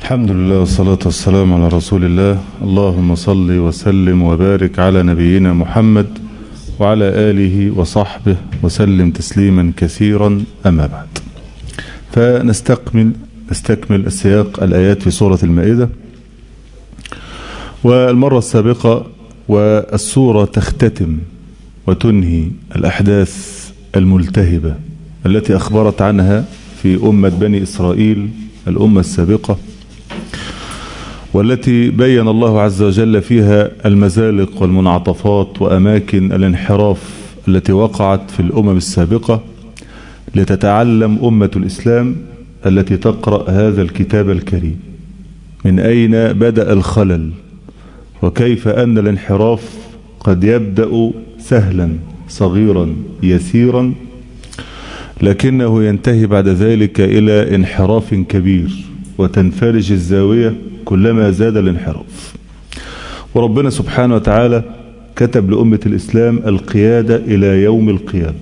الحمد لله والصلاة والسلام على رسول الله اللهم صل وسلم وبارك على نبينا محمد وعلى آله وصحبه وسلم تسليما كثيرا أما بعد فنستكمل نستكمل السياق الآيات في سورة المائدة والمرة السابقة والسورة تختتم وتنهي الأحداث الملتهبة التي أخبرت عنها في أمة بني إسرائيل الأمة السابقة والتي بين الله عز وجل فيها المزالق والمنعطفات وأماكن الانحراف التي وقعت في الأمم السابقة لتتعلم أمة الإسلام التي تقرأ هذا الكتاب الكريم من أين بدأ الخلل وكيف أن الانحراف قد يبدأ سهلا صغيرا يسيرا لكنه ينتهي بعد ذلك إلى انحراف كبير وتنفرج الزاوية كلما زاد الانحراف وربنا سبحانه وتعالى كتب لأمة الإسلام القيادة إلى يوم القيامة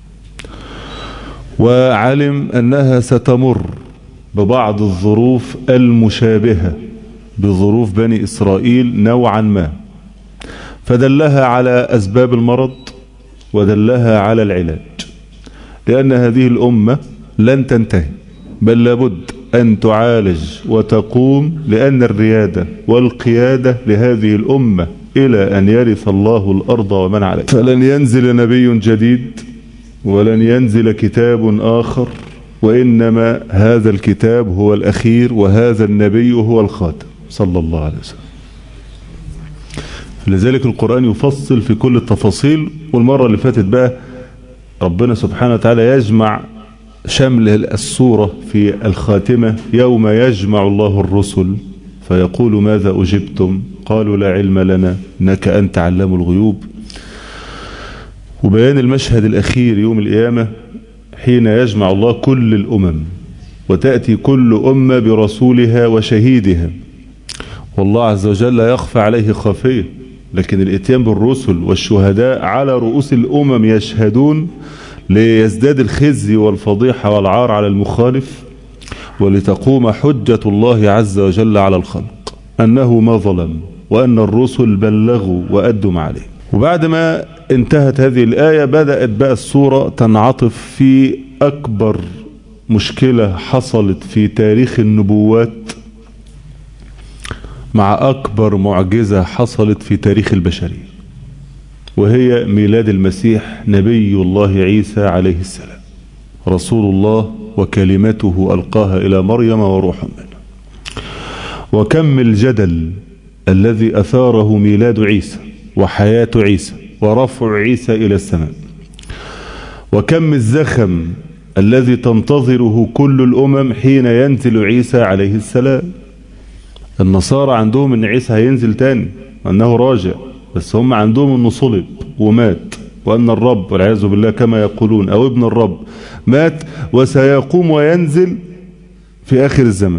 وعلم أنها ستمر ببعض الظروف المشابهة بظروف بني إسرائيل نوعا ما فدلها على أسباب المرض ودلها على العلاج لأن هذه الأمة لن تنتهي بل لابد أن تعالج وتقوم لأن الريادة والقيادة لهذه الأمة إلى أن يرث الله الأرض ومن عليها فلن ينزل نبي جديد ولن ينزل كتاب آخر وإنما هذا الكتاب هو الأخير وهذا النبي هو الخاتم صلى الله عليه وسلم لذلك القرآن يفصل في كل التفاصيل والمرة اللي فاتت بقى ربنا سبحانه وتعالى يجمع شمل السورة في الخاتمة يوم يجمع الله الرسل فيقول ماذا أجبتم قالوا لا علم لنا إنك أنت علام الغيوب وبيان المشهد الأخير يوم القيامة حين يجمع الله كل الأمم وتأتي كل أمة برسولها وشهيدها والله عز وجل لا يخفى عليه خافية لكن الاتيان بالرسل والشهداء على رؤوس الأمم يشهدون ليزداد الخزي والفضيحة والعار على المخالف ولتقوم حجة الله عز وجل على الخلق أنه ما ظلم وأن الرسل بلغوا وأدوا ما عليه وبعد ما انتهت هذه الآية بدأت بقى السورة تنعطف في أكبر مشكلة حصلت في تاريخ النبوات مع أكبر معجزة حصلت في تاريخ البشرية وهي ميلاد المسيح نبي الله عيسى عليه السلام رسول الله وكلمته ألقاها إلى مريم وروح منه وكم الجدل الذي أثاره ميلاد عيسى وحياة عيسى ورفع عيسى إلى السماء وكم الزخم الذي تنتظره كل الأمم حين ينزل عيسى عليه السلام النصارى عندهم ان عيسى هينزل تاني وانه راجع بس هم عندهم انه صلب ومات وان الرب والعياذ بالله كما يقولون او ابن الرب مات وسيقوم وينزل في اخر الزمن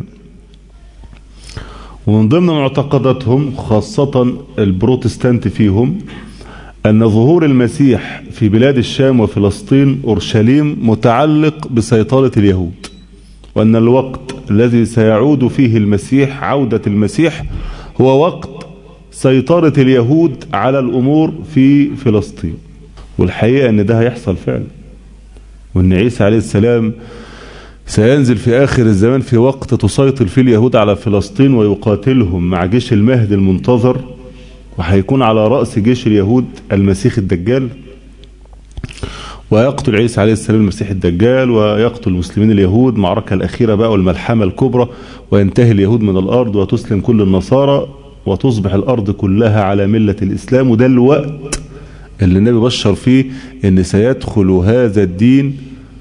ومن ضمن معتقداتهم خاصة البروتستانت فيهم أن ظهور المسيح في بلاد الشام وفلسطين أورشليم متعلق بسيطرة اليهود وأن الوقت الذي سيعود فيه المسيح عودة المسيح هو وقت سيطرة اليهود على الأمور في فلسطين والحقيقة أن ده هيحصل فعلا وأن عيسى عليه السلام سينزل في آخر الزمان في وقت تسيطر فيه اليهود على فلسطين ويقاتلهم مع جيش المهد المنتظر وهيكون على رأس جيش اليهود المسيح الدجال ويقتل عيسى عليه السلام المسيح الدجال ويقتل المسلمين اليهود معركة الأخيرة بقى والملحمة الكبرى وينتهي اليهود من الأرض وتسلم كل النصارى وتصبح الأرض كلها على ملة الإسلام وده الوقت اللي النبي بشر فيه ان سيدخل هذا الدين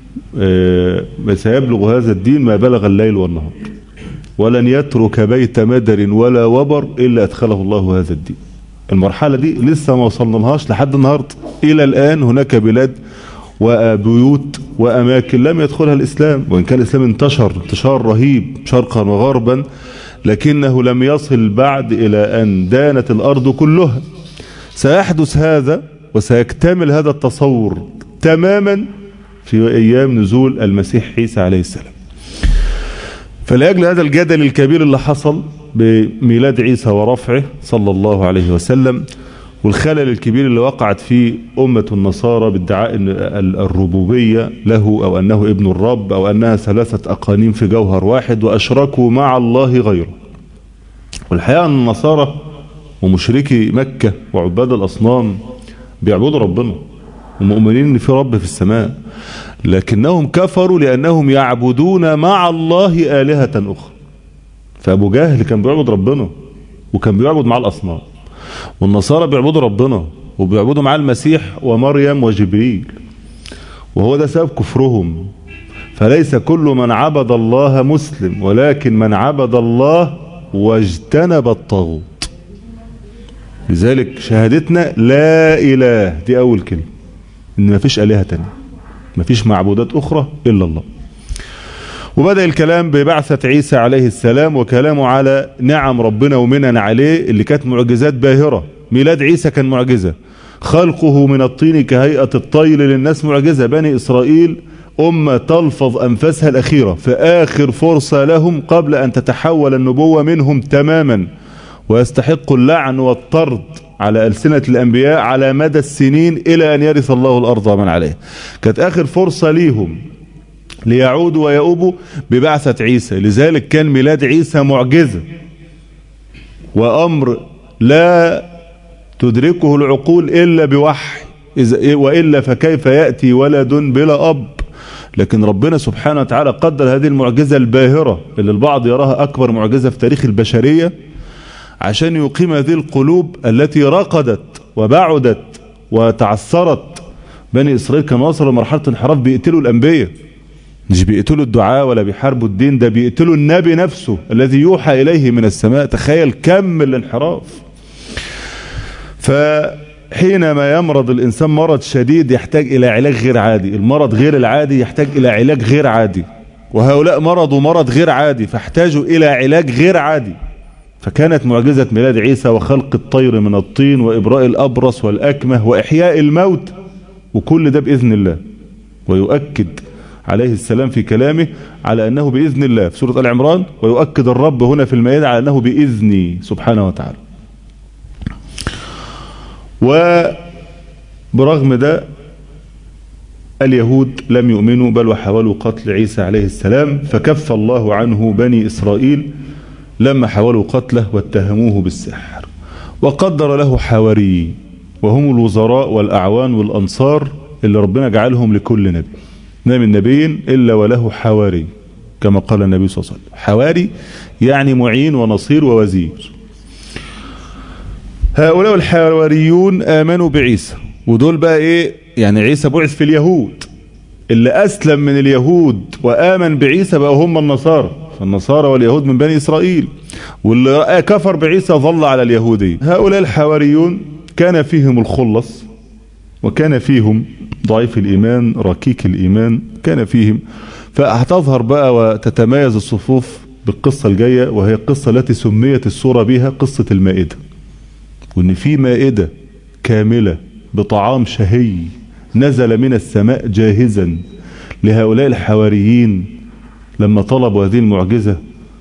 سيبلغ هذا الدين ما بلغ الليل والنهار ولن يترك بيت مدر ولا وبر إلا أدخله الله هذا الدين المرحلة دي لسه ما وصلنا لهاش لحد النهاردة إلى الآن هناك بلاد وبيوت وأماكن لم يدخلها الإسلام وإن كان الإسلام انتشر انتشار رهيب شرقا وغربا لكنه لم يصل بعد إلى أن دانت الأرض كلها سيحدث هذا وسيكتمل هذا التصور تماما في أيام نزول المسيح عيسى عليه السلام فلأجل هذا الجدل الكبير اللي حصل بميلاد عيسى ورفعه صلى الله عليه وسلم والخلل الكبير اللي وقعت فيه أمة النصارى بادعاء الربوبية له أو أنه ابن الرب أو أنها ثلاثة أقانيم في جوهر واحد وأشركوا مع الله غيره والحقيقة أن النصارى ومشركي مكة وعباد الأصنام بيعبدوا ربنا ومؤمنين ان في رب في السماء لكنهم كفروا لانهم يعبدون مع الله آلهة اخرى فابو جهل كان بيعبد ربنا وكان بيعبد مع الاصنام والنصارى بيعبدوا ربنا وبيعبدوا مع المسيح ومريم وجبريل وهو ده سبب كفرهم فليس كل من عبد الله مسلم ولكن من عبد الله واجتنب الطاغوت لذلك شهادتنا لا إله دي أول كلمة إن ما فيش آلهة تانية ما فيش معبودات أخرى إلا الله وبدأ الكلام ببعثة عيسى عليه السلام وكلامه على نعم ربنا ومنن عليه اللي كانت معجزات باهرة ميلاد عيسى كان معجزة خلقه من الطين كهيئة الطير للناس معجزة بني إسرائيل أمة تلفظ أنفاسها الأخيرة في آخر فرصة لهم قبل أن تتحول النبوة منهم تماما ويستحق اللعن والطرد على ألسنة الأنبياء على مدى السنين إلى أن يرث الله الأرض ومن عليه كانت آخر فرصة ليهم ليعودوا ويؤوبوا ببعثة عيسى لذلك كان ميلاد عيسى معجزة وأمر لا تدركه العقول إلا بوحي وإلا فكيف يأتي ولد بلا أب لكن ربنا سبحانه وتعالى قدر هذه المعجزة الباهرة اللي البعض يراها أكبر معجزة في تاريخ البشرية عشان يقيم هذه القلوب التي رقدت وبعدت وتعثرت بني إسرائيل كانوا وصلوا لمرحلة انحراف بيقتلوا الأنبياء مش بيقتلوا الدعاء ولا بيحاربوا الدين ده بيقتلوا النبي نفسه الذي يوحى إليه من السماء تخيل كم الانحراف فحينما يمرض الإنسان مرض شديد يحتاج إلى علاج غير عادي المرض غير العادي يحتاج إلى علاج غير عادي وهؤلاء مرضوا مرض غير عادي فاحتاجوا إلى علاج غير عادي فكانت معجزة ميلاد عيسى وخلق الطير من الطين وإبراء الأبرص والأكمه وإحياء الموت وكل ده بإذن الله ويؤكد عليه السلام في كلامه على أنه بإذن الله في سورة العمران ويؤكد الرب هنا في المائدة على أنه بإذني سبحانه وتعالى وبرغم ده اليهود لم يؤمنوا بل وحاولوا قتل عيسى عليه السلام فكف الله عنه بني إسرائيل لما حاولوا قتله واتهموه بالسحر وقدر له حواري وهم الوزراء والأعوان والأنصار اللي ربنا جعلهم لكل نبي ما من نبي إلا وله حواري كما قال النبي صلى الله عليه وسلم حواري يعني معين ونصير ووزير هؤلاء الحواريون آمنوا بعيسى ودول بقى إيه يعني عيسى بعث في اليهود اللي أسلم من اليهود وآمن بعيسى بقى هم النصارى فالنصارى واليهود من بني إسرائيل واللي كفر بعيسى ظل على اليهودية هؤلاء الحواريون كان فيهم الخلص وكان فيهم ضعيف الإيمان ركيك الإيمان كان فيهم فهتظهر بقى وتتميز الصفوف بالقصة الجاية وهي القصة التي سميت السورة بها قصة المائدة وان في مائدة كاملة بطعام شهي نزل من السماء جاهزا لهؤلاء الحواريين لما طلبوا هذه المعجزة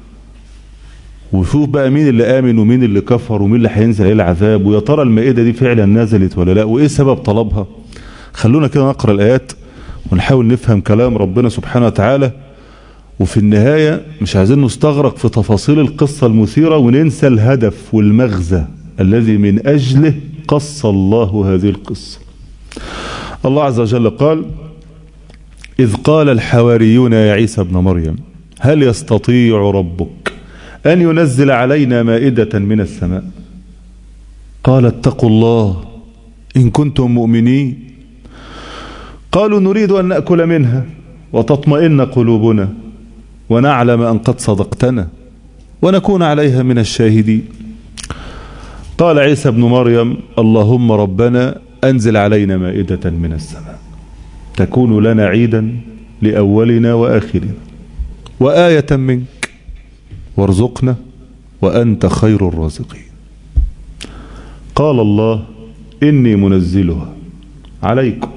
وشوف بقى مين اللي آمن ومين اللي كفر ومين اللي هينزل عليه العذاب ويا ترى المائدة دي فعلا نزلت ولا لا وإيه سبب طلبها خلونا كده نقرأ الآيات ونحاول نفهم كلام ربنا سبحانه وتعالى وفي النهاية مش عايزين نستغرق في تفاصيل القصة المثيرة وننسى الهدف والمغزى الذي من أجله قص الله هذه القصة الله عز وجل قال إذ قال الحواريون يا عيسى ابن مريم هل يستطيع ربك أن ينزل علينا مائدة من السماء قال اتقوا الله إن كنتم مؤمنين قالوا نريد أن نأكل منها وتطمئن قلوبنا ونعلم أن قد صدقتنا ونكون عليها من الشاهدين قال عيسى ابن مريم اللهم ربنا أنزل علينا مائدة من السماء تكون لنا عيدا لأولنا وآخرنا وآية منك وارزقنا وأنت خير الرازقين قال الله إني منزلها عليكم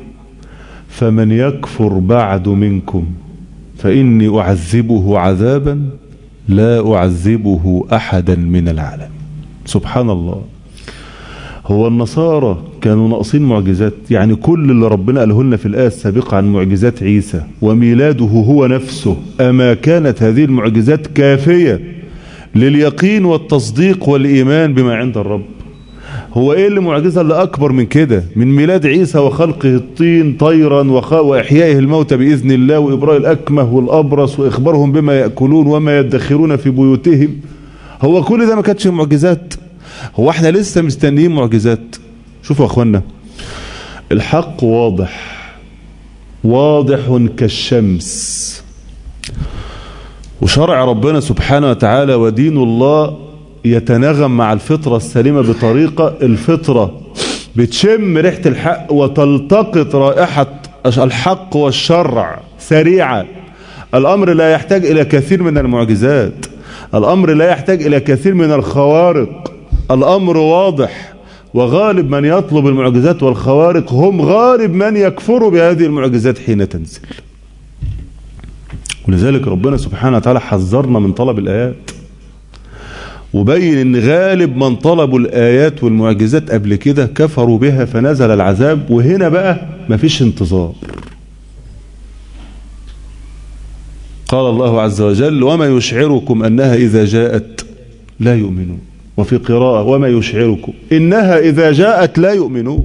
فمن يكفر بعد منكم فإني أعذبه عذابا لا أعذبه أحدا من العالم سبحان الله هو النصارى كانوا ناقصين معجزات يعني كل اللي ربنا قاله لنا في الآية السابقة عن معجزات عيسى وميلاده هو نفسه أما كانت هذه المعجزات كافية لليقين والتصديق والإيمان بما عند الرب هو ايه اللي معجزة اللي اكبر من كده من ميلاد عيسى وخلقه الطين طيرا واحيائه الموتى باذن الله وابراء الاكمه والابرص واخبارهم بما ياكلون وما يدخرون في بيوتهم هو كل ده ما كانتش معجزات هو احنا لسه مستنيين معجزات شوفوا يا اخوانا الحق واضح واضح كالشمس وشرع ربنا سبحانه وتعالى ودين الله يتناغم مع الفطرة السليمة بطريقة الفطرة بتشم ريحة الحق وتلتقط رائحة الحق والشرع سريعا الأمر لا يحتاج إلى كثير من المعجزات الأمر لا يحتاج إلى كثير من الخوارق الأمر واضح وغالب من يطلب المعجزات والخوارق هم غالب من يكفروا بهذه المعجزات حين تنزل ولذلك ربنا سبحانه وتعالى حذرنا من طلب الآيات وبين ان غالب من طلبوا الايات والمعجزات قبل كده كفروا بها فنزل العذاب وهنا بقى مفيش انتظار قال الله عز وجل وما يشعركم انها اذا جاءت لا يؤمنون وفي قراءة وما يشعركم انها اذا جاءت لا يؤمنون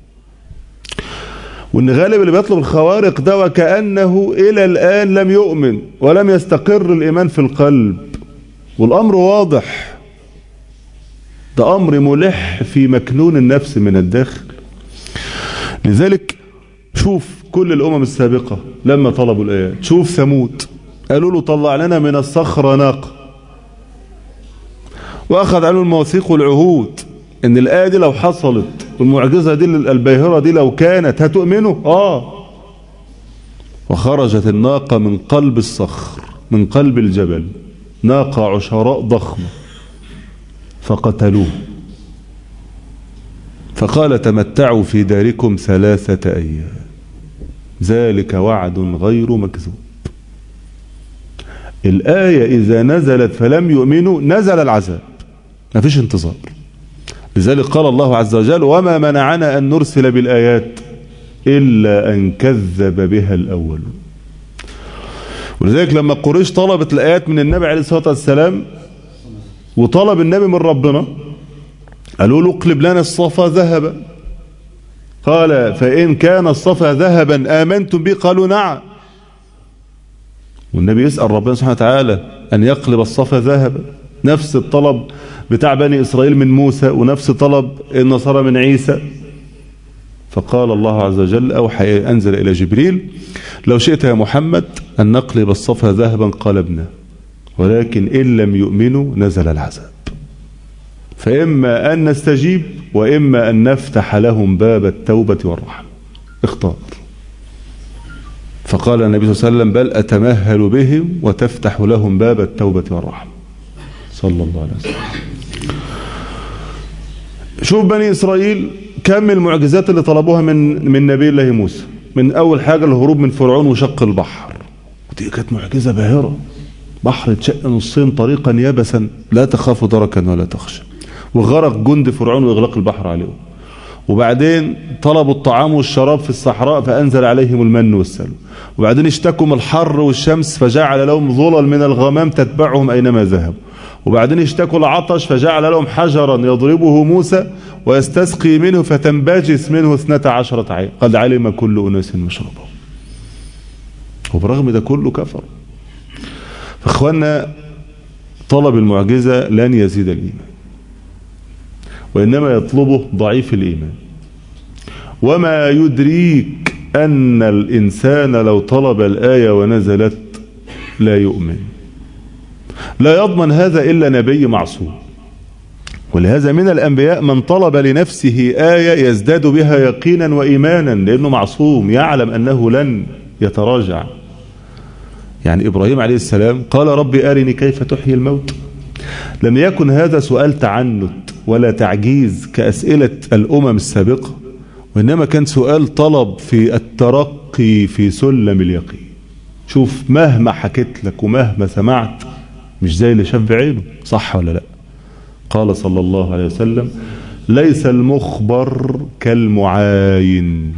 وان غالب اللي بيطلب الخوارق ده وكأنه الى الان لم يؤمن ولم يستقر الايمان في القلب والامر واضح ده امر ملح في مكنون النفس من الداخل لذلك شوف كل الامم السابقة لما طلبوا الايات شوف ثمود قالوا له طلع لنا من الصخرة ناقة واخذ عنه المواثيق والعهود ان الايه دي لو حصلت والمعجزه دي الباهره دي لو كانت هتؤمنوا اه وخرجت الناقه من قلب الصخر من قلب الجبل ناقه عشراء ضخمه فقتلوه فقال تمتعوا في داركم ثلاثة أيام ذلك وعد غير مكذوب الآية إذا نزلت فلم يؤمنوا نزل العذاب ما فيش انتظار لذلك قال الله عز وجل وما منعنا أن نرسل بالآيات إلا أن كذب بها الأول ولذلك لما قريش طلبت الآيات من النبي عليه الصلاة والسلام وطلب النبي من ربنا قالوا له اقلب لنا الصفا ذهبا قال فإن كان الصفا ذهبا آمنتم به قالوا نعم والنبي يسأل ربنا سبحانه وتعالى أن يقلب الصفا ذهبا نفس الطلب بتاع بني إسرائيل من موسى ونفس طلب النصارى من عيسى فقال الله عز وجل أوحى أنزل إلى جبريل لو شئت يا محمد أن نقلب الصفا ذهبا قلبنا ولكن إن لم يؤمنوا نزل العذاب فإما أن نستجيب وإما أن نفتح لهم باب التوبة والرحمة اختار فقال النبي صلى الله عليه وسلم بل أتمهل بهم وتفتح لهم باب التوبة والرحمة صلى الله عليه وسلم شوف بني إسرائيل كم المعجزات اللي طلبوها من من نبي الله موسى من أول حاجة الهروب من فرعون وشق البحر ودي كانت معجزة باهرة بحر اتشق نصين طريقا يبسا لا تخاف دركا ولا تخشى وغرق جند فرعون واغلاق البحر عليهم وبعدين طلبوا الطعام والشراب في الصحراء فأنزل عليهم المن والسلوى وبعدين اشتكوا من الحر والشمس فجعل لهم ظلل من الغمام تتبعهم أينما ذهبوا وبعدين اشتكوا العطش فجعل لهم حجرا يضربه موسى ويستسقي منه فتنبجس منه اثنتا عشرة عين قد علم كل أناس مشربهم وبرغم ده كله كفر فاخوانا طلب المعجزة لن يزيد الإيمان وإنما يطلبه ضعيف الإيمان وما يدريك أن الإنسان لو طلب الآية ونزلت لا يؤمن لا يضمن هذا إلا نبي معصوم ولهذا من الأنبياء من طلب لنفسه آية يزداد بها يقينا وإيمانا لأنه معصوم يعلم أنه لن يتراجع يعني إبراهيم عليه السلام قال ربي أرني كيف تحيي الموت لم يكن هذا سؤال تعنت ولا تعجيز كأسئلة الأمم السابقة وإنما كان سؤال طلب في الترقي في سلم اليقين شوف مهما حكيت لك ومهما سمعت مش زي اللي شاف بعينه صح ولا لا قال صلى الله عليه وسلم ليس المخبر كالمعاين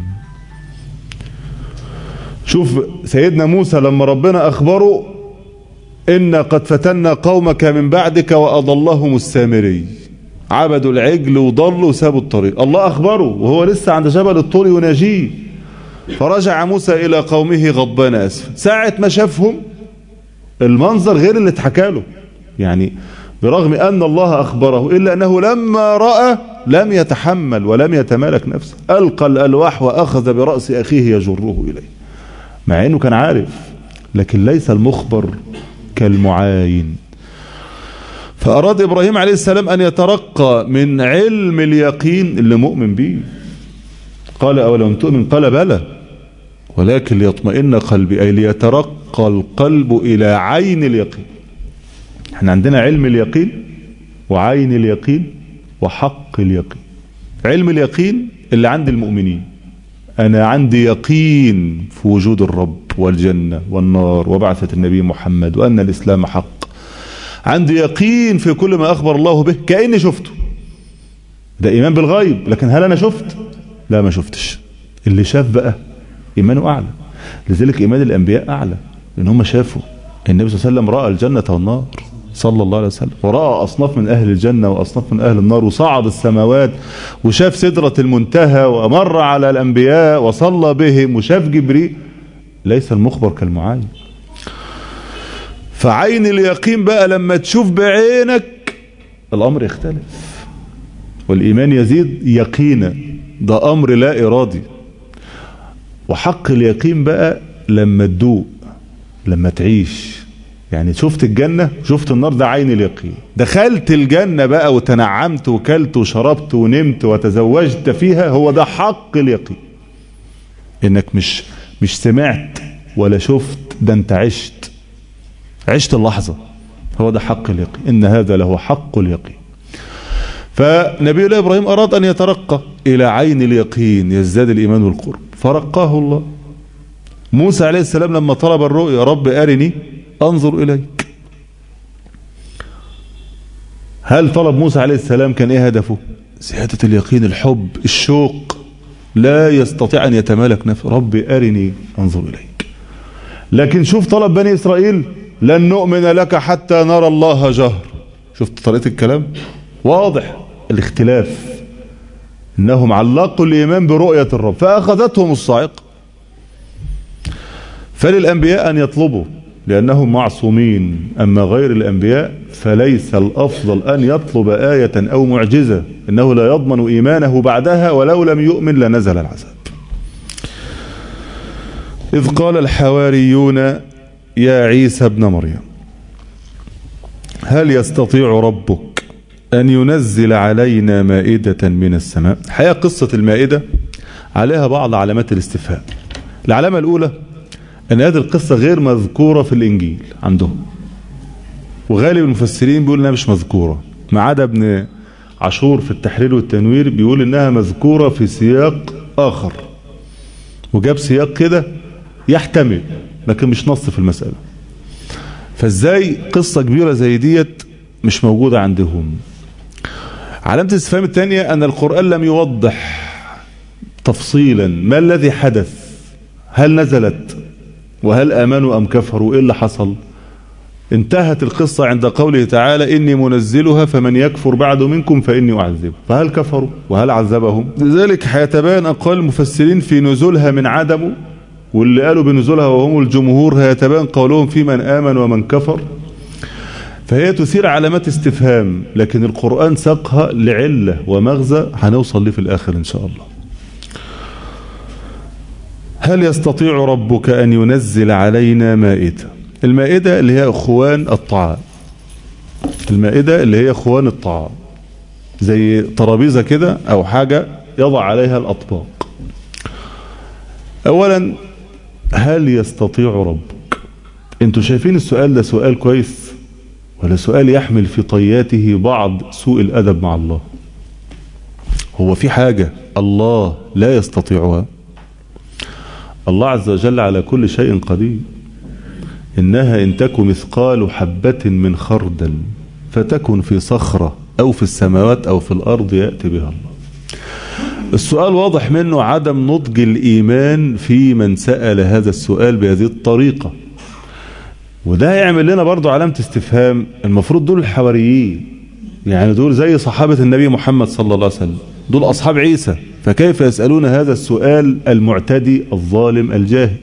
شوف سيدنا موسى لما ربنا أخبره إن قد فتنا قومك من بعدك وأضلهم السامري عبدوا العجل وضلوا وسابوا الطريق الله أخبره وهو لسه عند جبل الطور يناجيه فرجع موسى إلى قومه غضبان أسفا ساعة ما شافهم المنظر غير اللي اتحكى له يعني برغم أن الله أخبره إلا أنه لما رأى لم يتحمل ولم يتمالك نفسه ألقى الألواح وأخذ برأس أخيه يجره إليه مع أنه كان عارف لكن ليس المخبر كالمعاين فأراد إبراهيم عليه السلام أن يترقى من علم اليقين اللي مؤمن به قال أولم تؤمن قال بلى ولكن ليطمئن قلبي أي ليترقى القلب إلى عين اليقين احنا عندنا علم اليقين وعين اليقين وحق اليقين علم اليقين اللي عند المؤمنين أنا عندي يقين في وجود الرب والجنة والنار وبعثة النبي محمد وأن الإسلام حق عندي يقين في كل ما أخبر الله به كأني شفته ده إيمان بالغيب لكن هل أنا شفت لا ما شفتش اللي شاف بقى إيمانه أعلى لذلك إيمان الأنبياء أعلى لأن هم شافوا النبي صلى الله عليه وسلم رأى الجنة والنار صلى الله عليه وسلم ورأى أصناف من أهل الجنة وأصناف من أهل النار وصعد السماوات وشاف سدرة المنتهى ومر على الأنبياء وصلى بهم وشاف جبريل ليس المخبر كالمعاين فعين اليقين بقى لما تشوف بعينك الأمر يختلف والإيمان يزيد يقينا ده أمر لا إرادي وحق اليقين بقى لما تدوق لما تعيش يعني شفت الجنة شفت النار ده عين اليقين دخلت الجنة بقى وتنعمت وكلت وشربت ونمت وتزوجت فيها هو ده حق اليقين انك مش مش سمعت ولا شفت ده انت عشت عشت اللحظة هو ده حق اليقين ان هذا له حق اليقين فنبي الله ابراهيم اراد ان يترقى الى عين اليقين يزداد الايمان والقرب فرقاه الله موسى عليه السلام لما طلب الرؤيا رب ارني انظر اليك هل طلب موسى عليه السلام كان ايه هدفه زيادة اليقين الحب الشوق لا يستطيع ان يتمالك نفسه رب ارني انظر اليك لكن شوف طلب بني اسرائيل لن نؤمن لك حتى نرى الله جهر شفت طريقة الكلام واضح الاختلاف انهم علقوا الايمان برؤية الرب فاخذتهم الصاعقة فللانبياء ان يطلبوا لأنهم معصومين أما غير الأنبياء فليس الأفضل أن يطلب آية أو معجزة إنه لا يضمن إيمانه بعدها ولو لم يؤمن لنزل العذاب إذ قال الحواريون يا عيسى ابن مريم هل يستطيع ربك أن ينزل علينا مائدة من السماء حقيقة قصة المائدة عليها بعض علامات الاستفهام العلامة الأولى أن هذه القصة غير مذكورة في الإنجيل عندهم وغالب المفسرين بيقول إنها مش مذكورة ما عدا ابن عاشور في التحرير والتنوير بيقول إنها مذكورة في سياق آخر وجاب سياق كده يحتمل لكن مش نص في المسألة فازاي قصة كبيرة زي ديت مش موجودة عندهم علامة الاستفهام الثانية أن القرآن لم يوضح تفصيلا ما الذي حدث هل نزلت وهل آمنوا أم كفروا إيه اللي حصل انتهت القصة عند قوله تعالى إني منزلها فمن يكفر بعد منكم فإني أعذبه فهل كفروا وهل عذبهم لذلك هيتبين أقوال المفسرين في نزولها من عدمه واللي قالوا بنزولها وهم الجمهور هيتبين قولهم في من آمن ومن كفر فهي تثير علامات استفهام لكن القرآن ساقها لعلة ومغزى هنوصل ليه في الآخر إن شاء الله هل يستطيع ربك أن ينزل علينا مائدة المائدة اللي هي أخوان الطعام المائدة اللي هي أخوان الطعام زي ترابيزة كده أو حاجة يضع عليها الأطباق أولا هل يستطيع ربك انتوا شايفين السؤال ده سؤال كويس ولا سؤال يحمل في طياته بعض سوء الأدب مع الله هو في حاجة الله لا يستطيعها الله عز وجل على كل شيء قدير إنها إن تك مثقال حبة من خردل فتكن في صخرة أو في السماوات أو في الأرض يأتي بها الله السؤال واضح منه عدم نضج الإيمان في من سأل هذا السؤال بهذه الطريقة وده يعمل لنا برضو علامة استفهام المفروض دول الحواريين يعني دول زي صحابة النبي محمد صلى الله عليه وسلم دول أصحاب عيسى فكيف يسألون هذا السؤال المعتدي الظالم الجاهل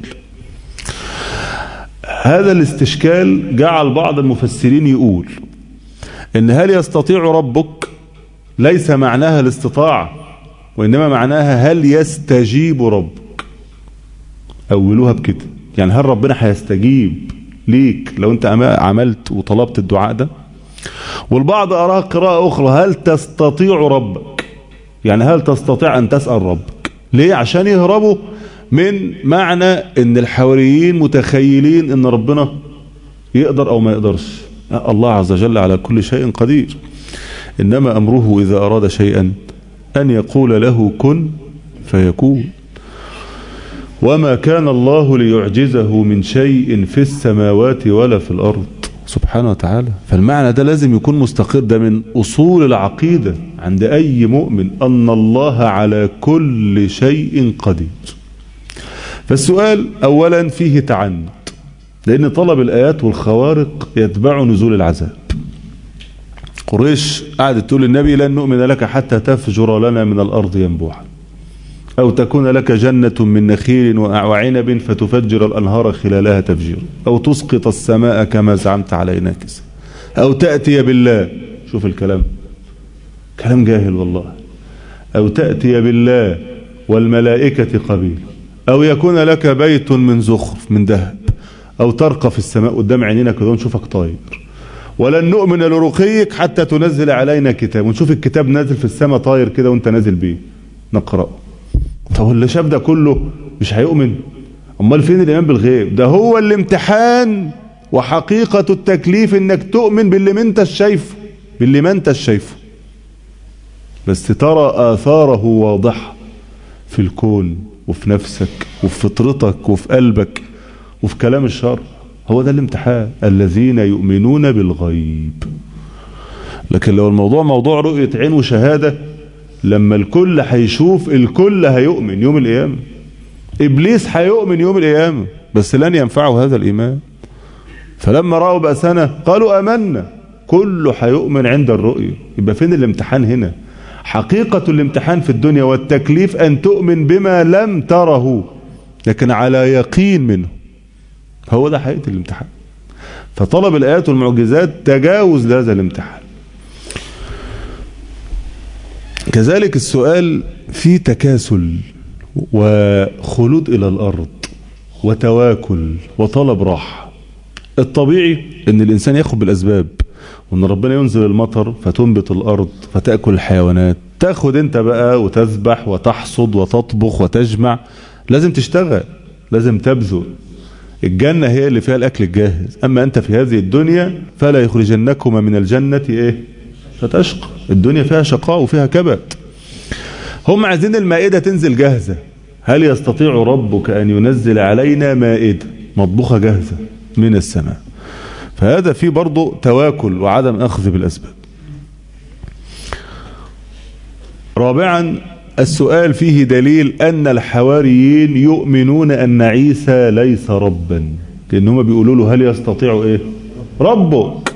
هذا الاستشكال جعل بعض المفسرين يقول ان هل يستطيع ربك ليس معناها الاستطاعة وإنما معناها هل يستجيب ربك أولوها بكده يعني هل ربنا هيستجيب ليك لو انت عملت وطلبت الدعاء ده والبعض أراها قراءة أخرى هل تستطيع ربك يعني هل تستطيع أن تسأل ربك ليه عشان يهربوا من معنى ان الحواريين متخيلين ان ربنا يقدر او ما يقدرش الله عز وجل على كل شيء قدير انما امره اذا اراد شيئا ان يقول له كن فيكون وما كان الله ليعجزه من شيء في السماوات ولا في الارض سبحانه وتعالى فالمعنى ده لازم يكون مستقر ده من اصول العقيدة عند اي مؤمن ان الله على كل شيء قدير فالسؤال اولا فيه تعنت لان طلب الايات والخوارق يتبع نزول العذاب قريش قعدت تقول للنبي لن نؤمن لك حتى تفجر لنا من الارض ينبوعا او تكون لك جنة من نخيل وعنب فتفجر الانهار خلالها تفجير او تسقط السماء كما زعمت علينا كسا او تأتي بالله شوف الكلام كلام جاهل والله او تأتي بالله والملائكة قبيل او يكون لك بيت من زخرف من ذهب او ترقى في السماء قدام عينينا كده ونشوفك طاير ولن نؤمن لرقيك حتى تنزل علينا كتاب ونشوف الكتاب نازل في السماء طاير كده وانت نازل بيه نقرأه طب اللي شاف ده كله مش هيؤمن امال فين الايمان بالغيب ده هو الامتحان وحقيقة التكليف انك تؤمن باللي ما انت شايفه باللي ما انت شايفه بس ترى آثاره واضحة في الكون وفي نفسك وفي فطرتك وفي قلبك وفي كلام الشر هو ده الامتحان الذين يؤمنون بالغيب لكن لو الموضوع موضوع رؤية عين وشهادة لما الكل هيشوف الكل هيؤمن يوم القيامة إبليس هيؤمن يوم القيامة بس لن ينفعه هذا الإيمان فلما رأوا بأسنا قالوا آمنا كله هيؤمن عند الرؤية يبقى فين الامتحان هنا حقيقة الامتحان في الدنيا والتكليف أن تؤمن بما لم تره لكن على يقين منه هو ده حقيقة الامتحان فطلب الآيات والمعجزات تجاوز لهذا الامتحان كذلك السؤال فيه تكاسل وخلود إلى الأرض وتواكل وطلب راحة الطبيعي ان الإنسان ياخد بالأسباب وان ربنا ينزل المطر فتنبت الأرض فتأكل الحيوانات تاخد انت بقى وتذبح وتحصد وتطبخ وتجمع لازم تشتغل لازم تبذل الجنة هي اللي فيها الأكل الجاهز أما أنت في هذه الدنيا فلا يخرجنكما من الجنة إيه فتشقى الدنيا فيها شقاء وفيها كبد هم عايزين المائدة تنزل جاهزة هل يستطيع ربك أن ينزل علينا مائدة مطبوخة جاهزة من السماء فهذا فيه برضه تواكل وعدم أخذ بالأسباب رابعا السؤال فيه دليل أن الحواريين يؤمنون أن عيسى ليس ربا لأنهم بيقولوا له هل يستطيع إيه ربك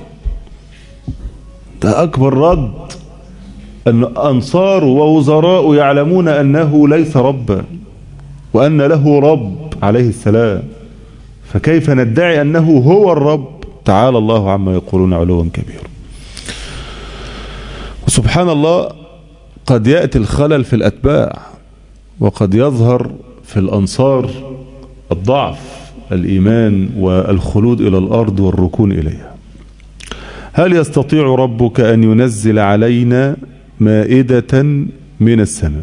ده أكبر رد أن أنصار ووزراء يعلمون أنه ليس ربا وأن له رب عليه السلام فكيف ندعي أنه هو الرب تعالى الله عما يقولون علوا كبيرا وسبحان الله قد يأتي الخلل في الأتباع وقد يظهر في الأنصار الضعف الإيمان والخلود إلى الأرض والركون إليها هل يستطيع ربك أن ينزل علينا مائدة من السماء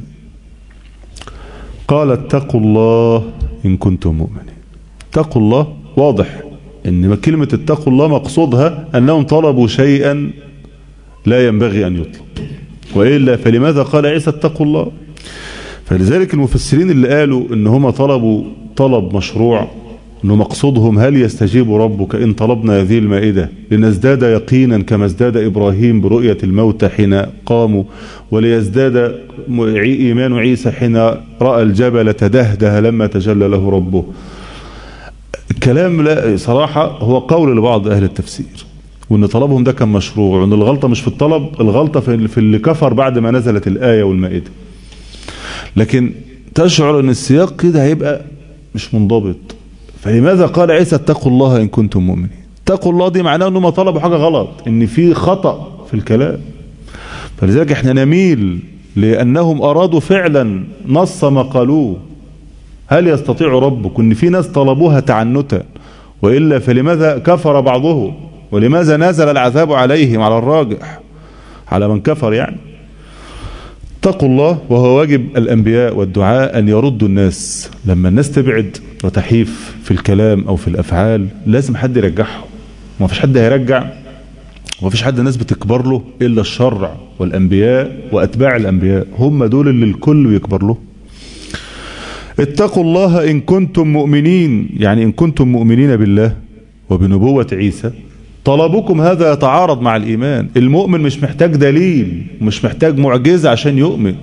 قال اتقوا الله إن كنتم مؤمنين اتقوا الله واضح ان كلمة اتقوا الله مقصودها أنهم طلبوا شيئا لا ينبغي أن يطلب وإلا فلماذا قال عيسى اتقوا الله فلذلك المفسرين اللي قالوا ان هم طلبوا طلب مشروع أنه مقصودهم هل يستجيب ربك إن طلبنا هذه المائدة لنزداد يقينا كما ازداد إبراهيم برؤية الموت حين قاموا وليزداد إيمان عيسى حين رأى الجبل تدهده لما تجلى له ربه الكلام لا صراحة هو قول لبعض أهل التفسير وان طلبهم ده كان مشروع وان الغلطة مش في الطلب الغلطة في اللي كفر بعد ما نزلت الآية والمائدة لكن تشعر ان السياق كده هيبقى مش منضبط فلماذا قال عيسى اتقوا الله ان كنتم مؤمنين اتقوا الله دي معناه انهم طلبوا حاجة غلط ان في خطأ في الكلام فلذلك احنا نميل لانهم ارادوا فعلا نص ما قالوه هل يستطيع ربك ان في ناس طلبوها تعنتا وإلا فلماذا كفر بعضهم ولماذا نزل العذاب عليهم على الراجح على من كفر يعني اتقوا الله وهو واجب الأنبياء والدعاء أن يردوا الناس لما الناس تبعد وتحيف في الكلام أو في الأفعال لازم حد يرجعهم ما فيش حد هيرجع وما فيش حد الناس بتكبر له إلا الشرع والأنبياء وأتباع الأنبياء هم دول اللي الكل بيكبر له اتقوا الله إن كنتم مؤمنين يعني إن كنتم مؤمنين بالله وبنبوة عيسى طلبكم هذا يتعارض مع الإيمان المؤمن مش محتاج دليل مش محتاج معجزة عشان يؤمن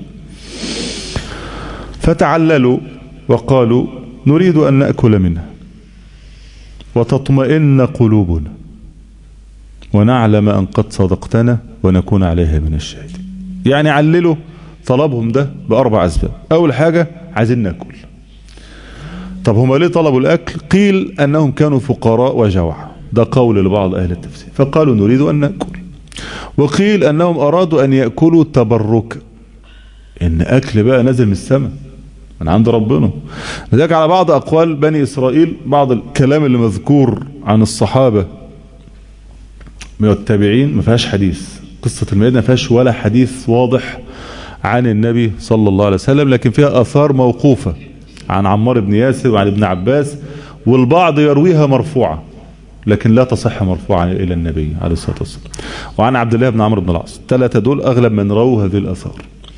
فتعللوا وقالوا نريد أن نأكل منها وتطمئن قلوبنا ونعلم أن قد صدقتنا ونكون عليها من الشاهدين يعني عللوا طلبهم ده بأربع أسباب أول حاجة عايزين ناكل طب هم ليه طلبوا الأكل قيل أنهم كانوا فقراء وجوع ده قول لبعض أهل التفسير فقالوا نريد أن نأكل وقيل أنهم أرادوا أن يأكلوا تبرك إن أكل بقى نزل من السماء من عند ربنا لذلك على بعض أقوال بني إسرائيل بعض الكلام اللي مذكور عن الصحابة من التابعين ما فيهاش حديث قصة المائدة ما فيهاش ولا حديث واضح عن النبي صلى الله عليه وسلم لكن فيها آثار موقوفة عن عمار بن ياسر وعن ابن عباس والبعض يرويها مرفوعة لكن لا تصح مرفوعا إلى النبي عليه الصلاة والسلام وعن عبد الله بن عمرو بن العاص الثلاثة دول أغلب من رووا هذه الأثار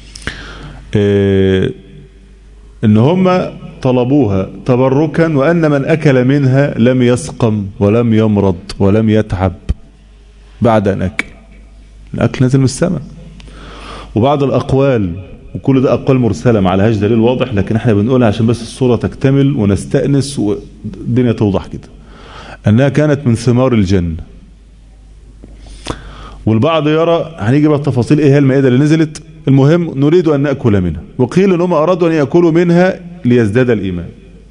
إيه إن هم طلبوها تبركا وأن من أكل منها لم يسقم ولم يمرض ولم يتعب بعد أن أكل الأكل نزل من السماء وبعض الأقوال وكل ده أقوال مرسلة ما عليهاش دليل واضح لكن احنا بنقولها عشان بس الصورة تكتمل ونستأنس والدنيا توضح كده أنها كانت من ثمار الجنة والبعض يرى هنيجي بقى التفاصيل ايه هي المائدة اللي نزلت المهم نريد أن نأكل منها وقيل أنهم أرادوا أن يأكلوا منها ليزداد الإيمان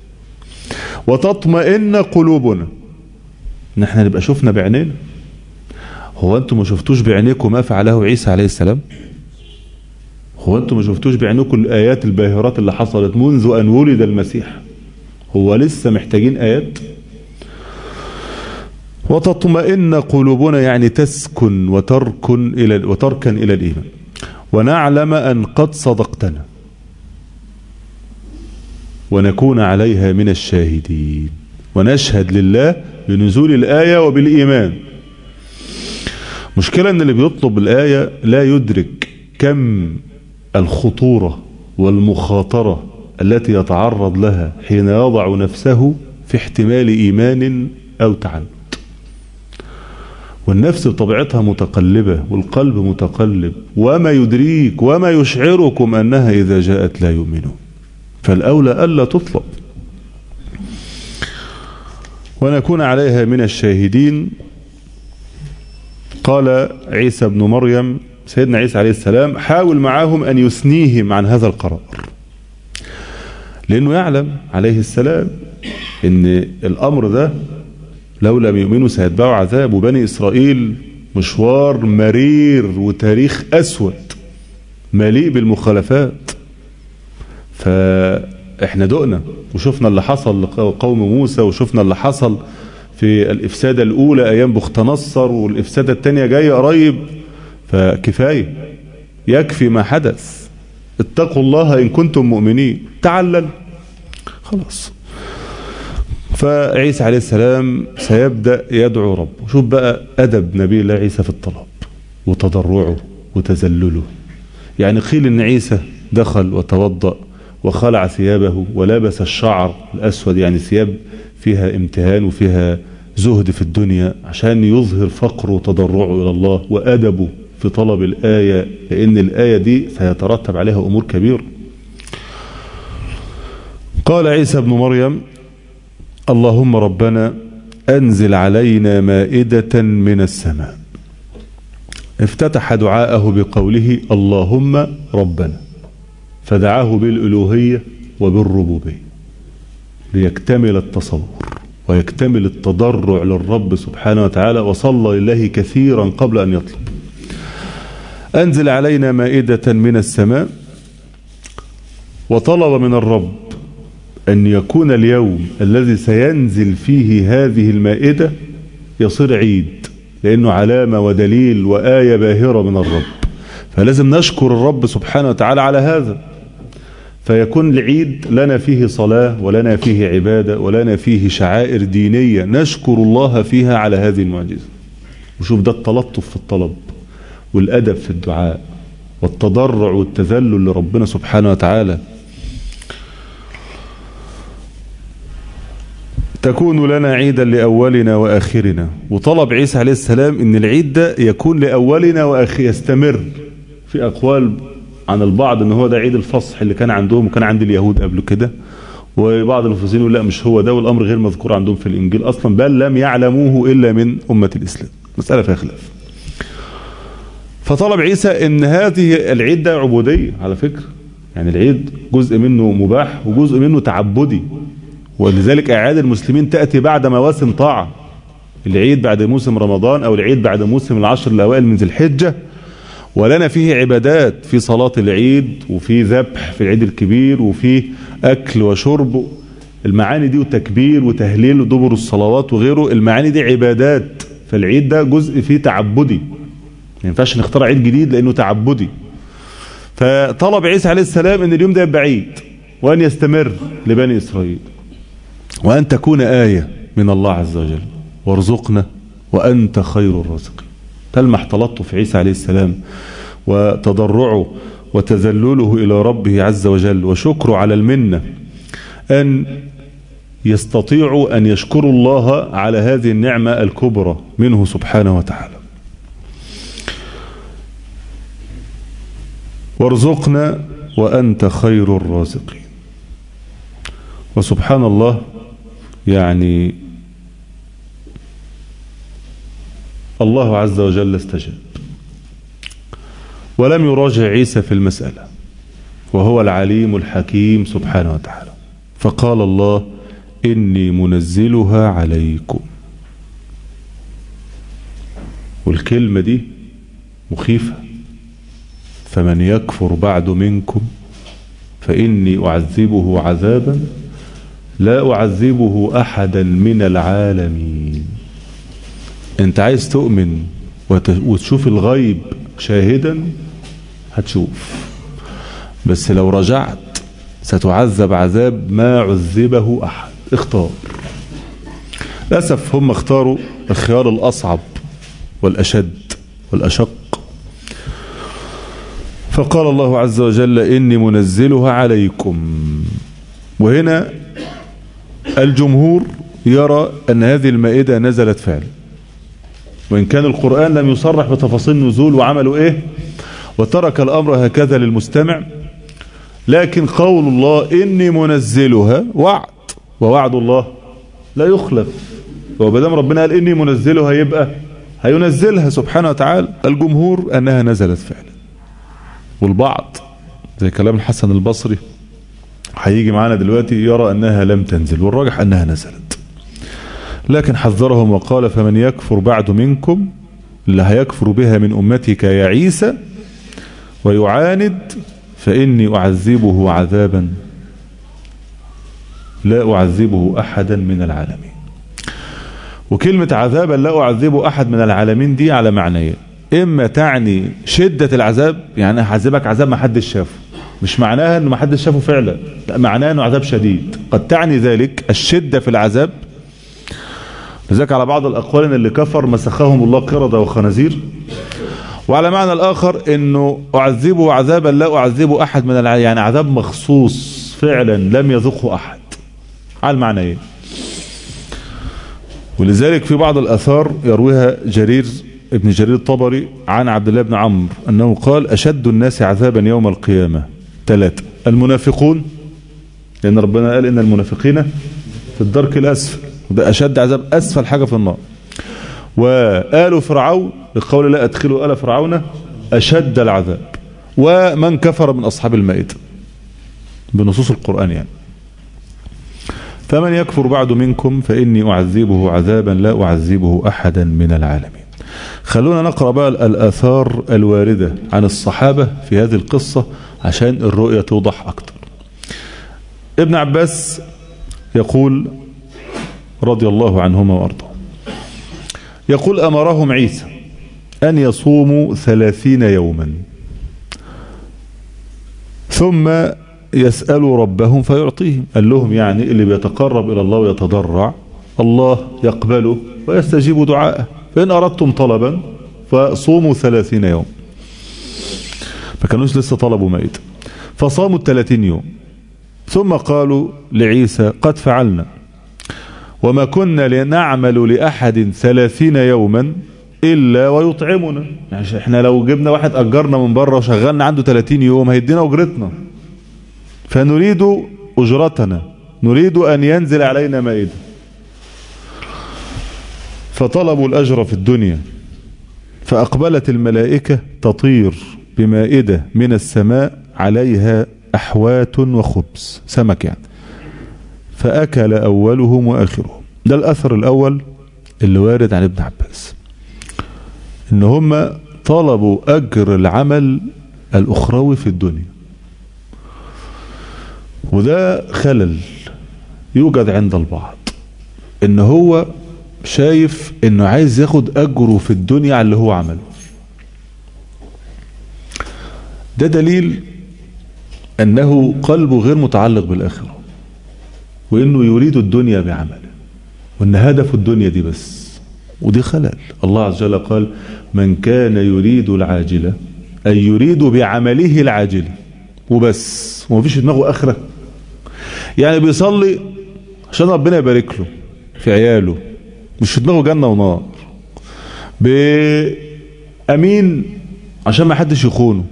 وتطمئن قلوبنا نحن نبقى شفنا بعينينا هو أنتم ما شفتوش بعينيكم ما فعله عيسى عليه السلام هو أنتم ما شفتوش بعينيكم الآيات الباهرات اللي حصلت منذ أن ولد المسيح هو لسه محتاجين آيات وتطمئن قلوبنا يعني تسكن وتركن إلى وتركن إلى الإيمان ونعلم أن قد صدقتنا ونكون عليها من الشاهدين ونشهد لله بنزول الآية وبالإيمان مشكلة أن اللي بيطلب الآية لا يدرك كم الخطورة والمخاطرة التي يتعرض لها حين يضع نفسه في احتمال إيمان أو تعنت والنفس بطبيعتها متقلبة والقلب متقلب وما يدريك وما يشعركم أنها إذا جاءت لا يؤمنون فالأولى ألا تطلب ونكون عليها من الشاهدين قال عيسى بن مريم سيدنا عيسى عليه السلام حاول معهم أن يثنيهم عن هذا القرار لأنه يعلم عليه السلام أن الأمر ده لو لم يؤمنوا سيتبعوا عذاب وبني إسرائيل مشوار مرير وتاريخ أسود مليء بالمخالفات فإحنا دقنا وشفنا اللي حصل لقوم موسى وشفنا اللي حصل في الإفسادة الأولى أيام بخت نصر والإفسادة الثانية جاية قريب فكفاية يكفي ما حدث اتقوا الله إن كنتم مؤمنين تعلل خلاص فعيسى عليه السلام سيبدأ يدعو ربه شوف بقى أدب نبي الله عيسى في الطلب وتضرعه وتذلله يعني قيل ان عيسى دخل وتوضأ وخلع ثيابه ولبس الشعر الأسود يعني ثياب فيها امتهان وفيها زهد في الدنيا عشان يظهر فقره وتضرعه إلى الله وأدبه في طلب الآية لأن الآية دي سيترتب عليها أمور كبيرة قال عيسى ابن مريم اللهم ربنا أنزل علينا مائدة من السماء افتتح دعاءه بقوله اللهم ربنا فدعاه بالألوهية وبالربوبية ليكتمل التصور ويكتمل التضرع للرب سبحانه وتعالى وصلى لله كثيرا قبل أن يطلب أنزل علينا مائدة من السماء وطلب من الرب أن يكون اليوم الذي سينزل فيه هذه المائدة يصير عيد لأنه علامة ودليل وآية باهرة من الرب فلازم نشكر الرب سبحانه وتعالى على هذا فيكون العيد لنا فيه صلاة ولنا فيه عبادة ولنا فيه شعائر دينية نشكر الله فيها على هذه المعجزة وشوف ده التلطف في الطلب والأدب في الدعاء والتضرع والتذلل لربنا سبحانه وتعالى تكون لنا عيدا لأولنا وآخرنا وطلب عيسى عليه السلام ان العيد ده يكون لأولنا وآخر يستمر في أقوال عن البعض ان هو ده عيد الفصح اللي كان عندهم وكان عند اليهود قبل كده وبعض المفسرين يقول لا مش هو ده والأمر غير مذكور عندهم في الإنجيل أصلا بل لم يعلموه إلا من أمة الإسلام مسألة فيها خلاف فطلب عيسى ان هذه العيد ده عبودية على فكرة يعني العيد جزء منه مباح وجزء منه تعبدي ولذلك أعياد المسلمين تأتي بعد مواسم طاعة العيد بعد موسم رمضان أو العيد بعد موسم العشر الأوائل من ذي الحجة ولنا فيه عبادات في صلاة العيد وفي ذبح في العيد الكبير وفي أكل وشرب المعاني دي وتكبير وتهليل ودبر الصلوات وغيره المعاني دي عبادات فالعيد ده جزء فيه تعبدي ما ينفعش نختار عيد جديد لأنه تعبدي فطلب عيسى عليه السلام ان اليوم ده يبقى عيد وأن يستمر لبني إسرائيل وأن تكون آية من الله عز وجل وارزقنا وأنت خير الرازقين تلمح تلطف عيسى عليه السلام وتضرعه وتذلله إلى ربه عز وجل وشكره على المنة أن يستطيعوا أن يشكروا الله على هذه النعمة الكبرى منه سبحانه وتعالى وارزقنا وأنت خير الرازقين وسبحان الله يعني الله عز وجل استجاب ولم يراجع عيسى في المسألة وهو العليم الحكيم سبحانه وتعالى فقال الله إني منزلها عليكم والكلمة دي مخيفة فمن يكفر بعد منكم فإني أعذبه عذابا لا أعذبه أحدا من العالمين انت عايز تؤمن وتشوف الغيب شاهدا هتشوف بس لو رجعت ستعذب عذاب ما عذبه أحد اختار للأسف هم اختاروا الخيار الأصعب والأشد والأشق فقال الله عز وجل إني منزلها عليكم وهنا الجمهور يرى أن هذه المائدة نزلت فعلا وإن كان القرآن لم يصرح بتفاصيل نزول وعملوا إيه وترك الأمر هكذا للمستمع لكن قول الله إني منزلها وعد ووعد الله لا يخلف وبدام ربنا قال إني منزلها يبقى هينزلها سبحانه وتعالى الجمهور أنها نزلت فعلا والبعض زي كلام الحسن البصري هيجي معانا دلوقتي يرى أنها لم تنزل والراجح أنها نزلت لكن حذرهم وقال فمن يكفر بعد منكم اللي هيكفر بها من أمتك يا عيسى ويعاند فإني أعذبه عذابا لا أعذبه أحدا من العالمين وكلمة عذابا لا أعذبه أحد من العالمين دي على معنيين إما تعني شدة العذاب يعني هعذبك عذاب ما حدش شافه مش معناها انه ما حدش شافه فعلا لا معناها انه عذاب شديد قد تعني ذلك الشدة في العذاب لذلك على بعض الاقوال ان اللي كفر مسخهم الله قردة وخنازير وعلى معنى الاخر انه اعذبه عذابا لا اعذبه احد من العالم يعني عذاب مخصوص فعلا لم يذقه أحد على المعنى ايه ولذلك في بعض الأثار يرويها جرير ابن جرير الطبري عن عبد الله بن عمرو أنه قال أشد الناس عذابا يوم القيامة ثلاثة المنافقون لأن ربنا قال إن المنافقين في الدرك الأسفل ده أشد عذاب أسفل حاجة في النار وآل فرعون بقول لا أدخلوا آل فرعون أشد العذاب ومن كفر من أصحاب المائدة بنصوص القرآن يعني فمن يكفر بعد منكم فإني أعذبه عذابا لا أعذبه أحدا من العالمين خلونا نقرأ بقى الآثار الواردة عن الصحابة في هذه القصة عشان الرؤية توضح أكتر ابن عباس يقول رضي الله عنهما وأرضاه يقول أمرهم عيسى أن يصوموا ثلاثين يوما ثم يسألوا ربهم فيعطيهم قال لهم يعني اللي بيتقرب إلى الله ويتضرع الله يقبله ويستجيب دعاءه فإن أردتم طلبا فصوموا ثلاثين يوم ما كانوش لسه طلبوا ميت فصاموا الثلاثين يوم ثم قالوا لعيسى قد فعلنا وما كنا لنعمل لأحد ثلاثين يوما إلا ويطعمنا يعني احنا لو جبنا واحد أجرنا من بره وشغلنا عنده 30 يوم هيدينا أجرتنا فنريد أجرتنا نريد أن ينزل علينا مائدة فطلبوا الأجر في الدنيا فأقبلت الملائكة تطير بمائدة من السماء عليها أحوات وخبز سمك يعني فأكل أولهم وآخرهم ده الأثر الأول اللي وارد عن ابن عباس إن هم طلبوا أجر العمل الأخروي في الدنيا وده خلل يوجد عند البعض إن هو شايف إنه عايز ياخد أجره في الدنيا على اللي هو عمله ده دليل أنه قلبه غير متعلق بالآخرة وإنه يريد الدنيا بعمله وإن هدف الدنيا دي بس ودي خلل الله عز وجل قال من كان يريد العاجلة أي يريد بعمله العاجل وبس ومفيش في دماغه آخرة يعني بيصلي عشان ربنا يبارك له في عياله مش في دماغه جنة ونار بأمين عشان ما حدش يخونه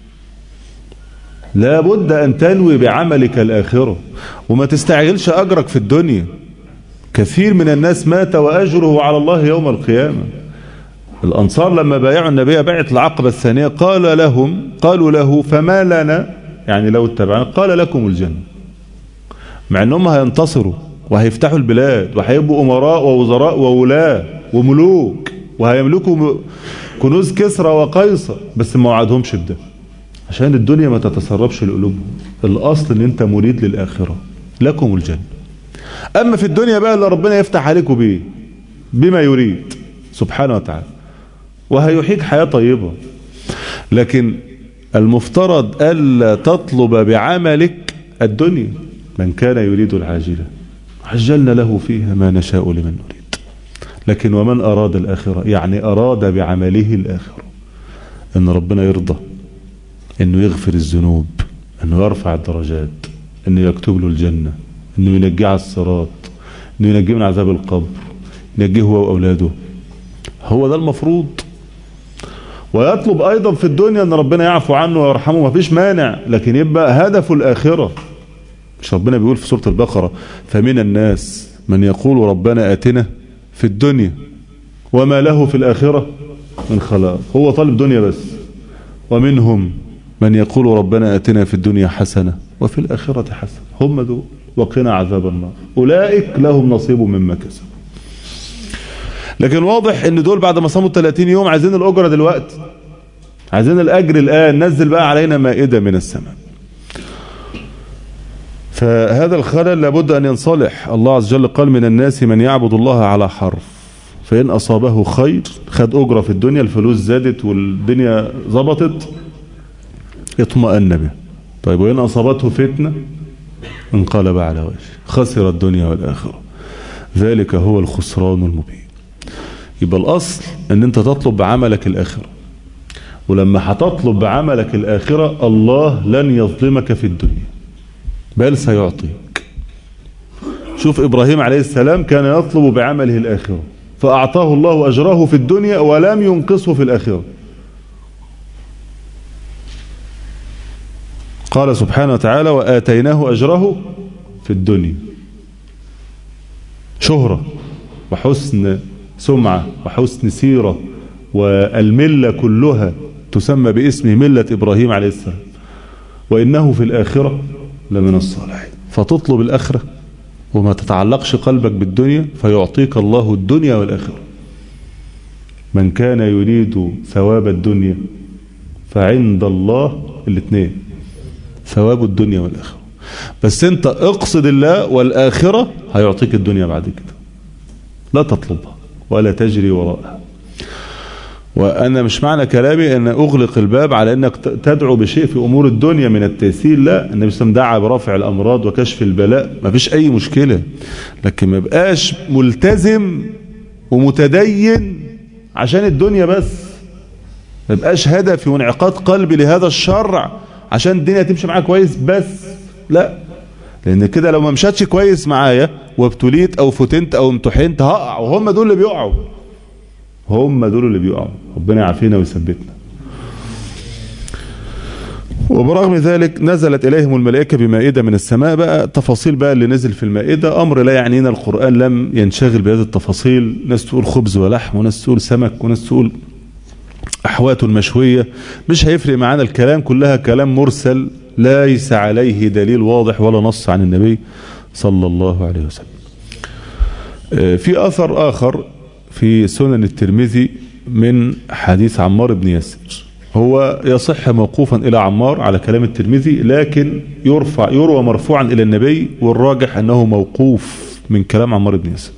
لابد أن تنوي بعملك الآخرة وما تستعجلش أجرك في الدنيا كثير من الناس مات وأجره على الله يوم القيامة الأنصار لما بايعوا النبي باعت العقبة الثانية قال لهم قالوا له فما لنا يعني لو اتبعنا قال لكم الجنة مع أنهم هينتصروا وهيفتحوا البلاد وهيبقوا أمراء ووزراء وولاة وملوك وهيملكوا كنوز كسرى وقيصر بس ما وعدهمش بده عشان الدنيا ما تتسربش لقلوبهم الأصل ان انت مريد للآخرة لكم الجنة أما في الدنيا بقى اللي ربنا يفتح عليكم بيه بما يريد سبحانه وتعالى وهيحيك حياة طيبة لكن المفترض ألا تطلب بعملك الدنيا من كان يريد العاجلة عجلنا له فيها ما نشاء لمن نريد لكن ومن أراد الآخرة يعني أراد بعمله الآخرة أن ربنا يرضى أنه يغفر الذنوب أنه يرفع الدرجات أنه يكتب له الجنة أنه ينجيه على الصراط أنه ينجيه من عذاب القبر ينجيه هو وأولاده هو ده المفروض ويطلب أيضا في الدنيا أن ربنا يعفو عنه ويرحمه ما فيش مانع لكن يبقى هدفه الآخرة مش ربنا بيقول في سورة البقرة فمن الناس من يقول ربنا آتنا في الدنيا وما له في الآخرة من خلاق هو طالب دنيا بس ومنهم من يقول ربنا آتنا في الدنيا حسنة وفي الآخرة حسنة هم دول وقنا عذاب النار أولئك لهم نصيب مما كسبوا لكن واضح ان دول بعد ما صاموا 30 يوم عايزين الأجرة دلوقتي عايزين الأجر الآن نزل بقى علينا مائدة من السماء فهذا الخلل لابد أن ينصلح الله عز وجل قال من الناس من يعبد الله على حرف فإن أصابه خير خد أجرة في الدنيا الفلوس زادت والدنيا ظبطت اطمأن به طيب وإن أصابته فتنة انقلب على وجهه خسر الدنيا والآخرة ذلك هو الخسران المبين يبقى الأصل أن أنت تطلب بعملك الآخرة ولما هتطلب بعملك الآخرة الله لن يظلمك في الدنيا بل سيعطيك شوف إبراهيم عليه السلام كان يطلب بعمله الآخرة فأعطاه الله أجره في الدنيا ولم ينقصه في الآخرة قال سبحانه وتعالى وآتيناه أجره في الدنيا شهرة وحسن سمعة وحسن سيرة والملة كلها تسمى باسم ملة إبراهيم عليه السلام وإنه في الآخرة لمن الصالحين فتطلب الآخرة وما تتعلقش قلبك بالدنيا فيعطيك الله الدنيا والآخرة من كان يريد ثواب الدنيا فعند الله الاثنين ثواب الدنيا والآخرة بس انت اقصد الله والآخرة هيعطيك الدنيا بعد كده لا تطلبها ولا تجري وراءها وأنا مش معنى كلامي أن أغلق الباب على أنك تدعو بشيء في أمور الدنيا من التيسير لا النبي صلى الله عليه وسلم دعا برفع الأمراض وكشف البلاء ما فيش أي مشكلة لكن ما بقاش ملتزم ومتدين عشان الدنيا بس ما بقاش هدفي وانعقاد قلبي لهذا الشرع عشان الدنيا تمشي معايا كويس بس لا لان كده لو ما مشاتش كويس معايا وابتليت او فتنت او امتحنت هقع وهم دول اللي بيقعوا هم دول اللي بيقعوا ربنا يعافينا ويثبتنا وبرغم ذلك نزلت إليهم الملائكة بمائدة من السماء بقى تفاصيل بقى اللي نزل في المائدة أمر لا يعنينا القرآن لم ينشغل بهذه التفاصيل ناس تقول خبز ولحم وناس تقول سمك وناس تقول أحوات مشوية مش هيفرق معانا الكلام كلها كلام مرسل ليس عليه دليل واضح ولا نص عن النبي صلى الله عليه وسلم في أثر آخر في سنن الترمذي من حديث عمار بن ياسر هو يصح موقوفا إلى عمار على كلام الترمذي لكن يرفع يروى مرفوعا إلى النبي والراجح أنه موقوف من كلام عمار بن ياسر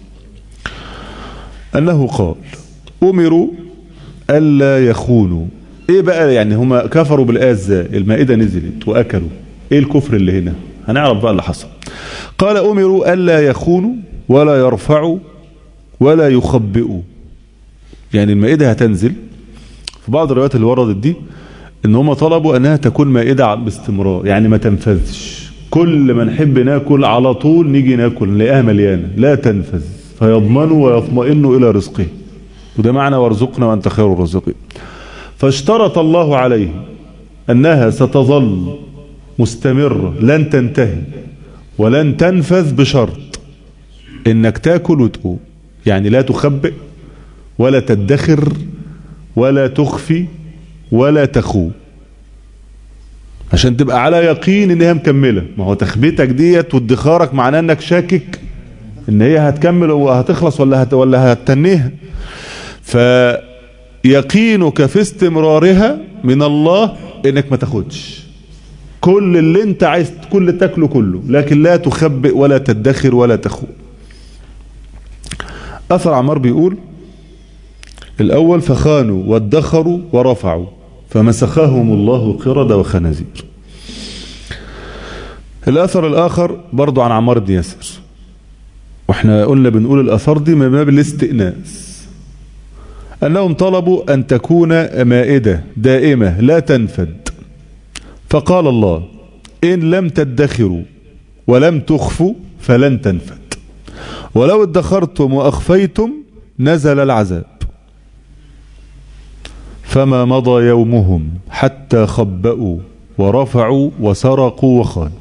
أنه قال أمروا ألا يخونوا إيه بقى يعني هما كفروا بالآية ازاي المائدة نزلت وأكلوا إيه الكفر اللي هنا هنعرف بقى اللي حصل قال أمروا ألا يخونوا ولا يرفعوا ولا يخبئوا يعني المائدة هتنزل في بعض الروايات اللي وردت دي ان هم طلبوا انها تكون مائدة باستمرار يعني ما تنفذش كل ما نحب ناكل على طول نيجي ناكل نلاقيها مليانة لا تنفذ فيضمنوا ويطمئنوا الى رزقه وده معنى وارزقنا وانت خير الرازقين فاشترط الله عليه انها ستظل مستمرة لن تنتهي ولن تنفذ بشرط انك تاكل وتقوم يعني لا تخبئ ولا تدخر ولا تخفي ولا تخو عشان تبقى على يقين ان هي مكملة ما هو تخبيتك ديت وادخارك معناه انك شاكك ان هي هتكمل وهتخلص ولا هت ولا هتتنيها فيقينك في استمرارها من الله انك ما تاخدش كل اللي انت عايز كل تاكله كله لكن لا تخبئ ولا تدخر ولا تخو أثر عمار بيقول الأول فخانوا وادخروا ورفعوا فمسخهم الله قردة وخنازير الأثر الآخر برضو عن عمار بن ياسر واحنا قلنا بنقول الأثر دي من باب الاستئناس أنهم طلبوا أن تكون مائدة دائمة لا تنفد فقال الله إن لم تدخروا ولم تخفوا فلن تنفد ولو ادخرتم وأخفيتم نزل العذاب فما مضى يومهم حتى خبأوا ورفعوا وسرقوا وخانوا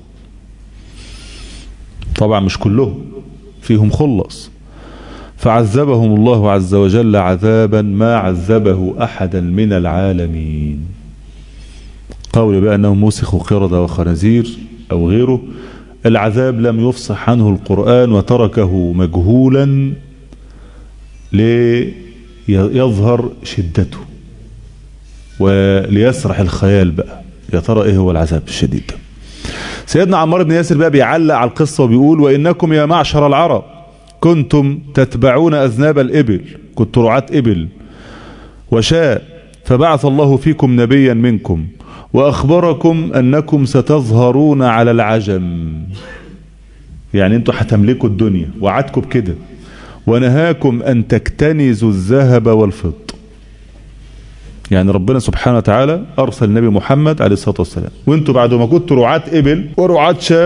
طبعا مش كلهم فيهم خلص فعذبهم الله عز وجل عذابا ما عذبه أحدا من العالمين قول بقى أنهم موسخوا قردة وخنازير أو غيره العذاب لم يفصح عنه القرآن وتركه مجهولا ليظهر شدته وليسرح الخيال بقى يا ترى ايه هو العذاب الشديد ده سيدنا عمار بن ياسر بقى بيعلق على القصة وبيقول وإنكم يا معشر العرب كنتم تتبعون أذناب الإبل كنت رعاة إبل وشاء فبعث الله فيكم نبيا منكم وأخبركم أنكم ستظهرون على العجم يعني انتوا هتملكوا الدنيا وعدكم بكده ونهاكم أن تكتنزوا الذهب والفضة يعني ربنا سبحانه وتعالى أرسل النبي محمد عليه الصلاة والسلام وانتوا بعد ما كنتوا رعاة إبل ورعاة شاء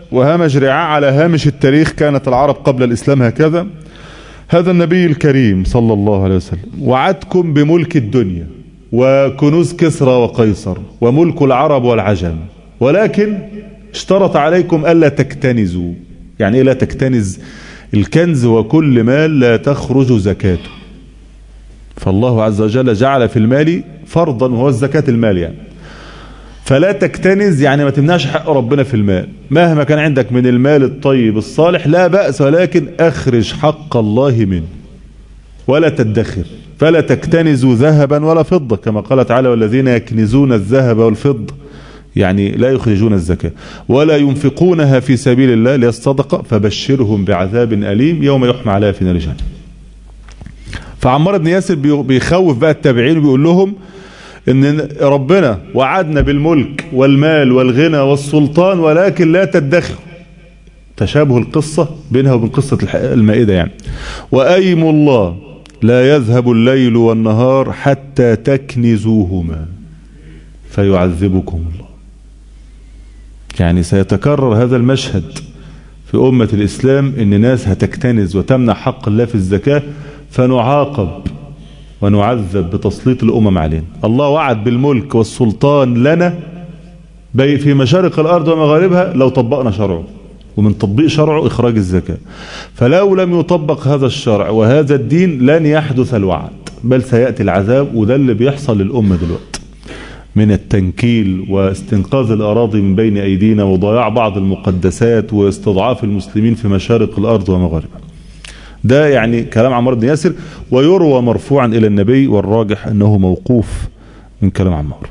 وهامش رعاع على هامش التاريخ كانت العرب قبل الإسلام هكذا هذا النبي الكريم صلى الله عليه وسلم وعدكم بملك الدنيا وكنوز كسرى وقيصر وملك العرب والعجم ولكن اشترط عليكم ألا تكتنزوا يعني إيه لا تكتنز الكنز وكل مال لا تخرج زكاته فالله عز وجل جعل في المال فرضا وهو الزكاة المال يعني فلا تكتنز يعني ما تمنعش حق ربنا في المال مهما كان عندك من المال الطيب الصالح لا بأس ولكن أخرج حق الله منه ولا تدخر فلا تكتنزوا ذهبا ولا فضة كما قال تعالى والذين يكنزون الذهب والفضة يعني لا يخرجون الزكاة ولا ينفقونها في سبيل الله ليصطدق فبشرهم بعذاب أليم يوم يحمى عليها في نار جهنم فعمار بن ياسر بيخوف بقى التابعين وبيقول لهم ان ربنا وعدنا بالملك والمال والغنى والسلطان ولكن لا تدخر تشابه القصة بينها وبين قصة المائدة يعني وأيم الله لا يذهب الليل والنهار حتى تكنزوهما فيعذبكم الله يعني سيتكرر هذا المشهد في أمة الإسلام إن ناس هتكتنز وتمنع حق الله في الزكاة فنعاقب ونعذب بتسليط الأمم علينا الله وعد بالملك والسلطان لنا في مشارق الأرض ومغاربها لو طبقنا شرعه ومن تطبيق شرعه إخراج الزكاة فلو لم يطبق هذا الشرع وهذا الدين لن يحدث الوعد بل سيأتي العذاب وده اللي بيحصل للأمة دلوقتي من التنكيل واستنقاذ الأراضي من بين أيدينا وضياع بعض المقدسات واستضعاف المسلمين في مشارق الأرض ومغاربها ده يعني كلام عمار بن ياسر ويروى مرفوعا إلى النبي والراجح أنه موقوف من كلام عمار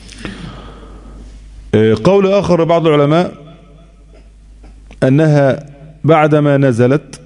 قول آخر لبعض العلماء أنها بعدما نزلت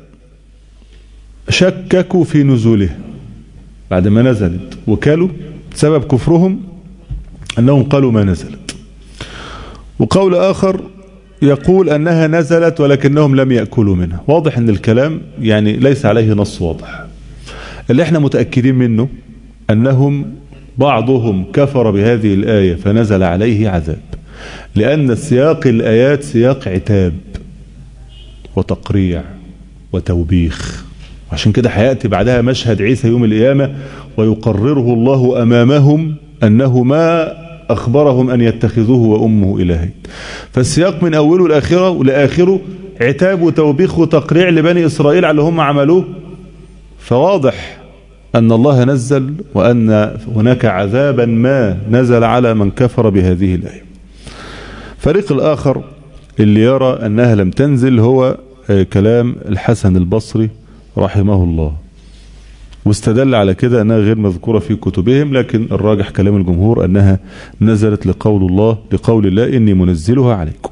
شككوا في نزوله بعدما نزلت وكالوا سبب كفرهم أنهم قالوا ما نزلت وقول آخر يقول أنها نزلت ولكنهم لم يأكلوا منها واضح أن الكلام يعني ليس عليه نص واضح اللي احنا متأكدين منه أنهم بعضهم كفر بهذه الآية فنزل عليه عذاب لأن سياق الآيات سياق عتاب وتقريع وتوبيخ عشان كده هياتي بعدها مشهد عيسى يوم القيامة ويقرره الله أمامهم أنه ما أخبرهم أن يتخذوه وأمه إلهين فالسياق من أوله لآخره ولآخره عتاب وتوبيخ وتقريع لبني إسرائيل على اللي هم عملوه فواضح أن الله نزل وأن هناك عذابا ما نزل على من كفر بهذه الآية فريق الآخر اللي يرى أنها لم تنزل هو كلام الحسن البصري رحمه الله واستدل على كده أنها غير مذكورة في كتبهم لكن الراجح كلام الجمهور أنها نزلت لقول الله لقول الله إني منزلها عليكم